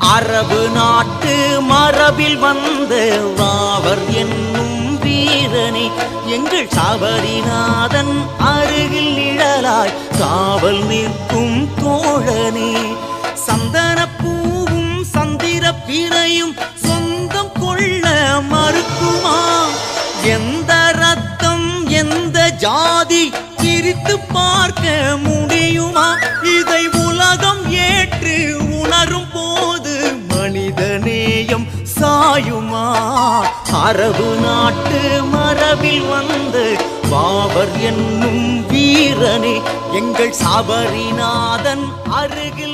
அரபு நாட்டு மரபில் வந்த வாவர் என்னும் வீரனே எங்கள் சபரிநாதன் அருகில் நிழலாய் காவல் நிற்கும் தோழனே சந்தன பூவும் சந்திர பிறையும் சொந்தம் கொள்ள மறுக்குமா எந்த ரத்தம் எந்த ஜாதி பிரித்து பார்க்க முடியுமா இதை உலகம் ஏற்று உணரும் போது மனிதநேயம் சாயுமா அரபு நாட்டு மரபில் வந்து பாபர் என்னும் வீரனே எங்கள் சபரிநாதன் அருகில்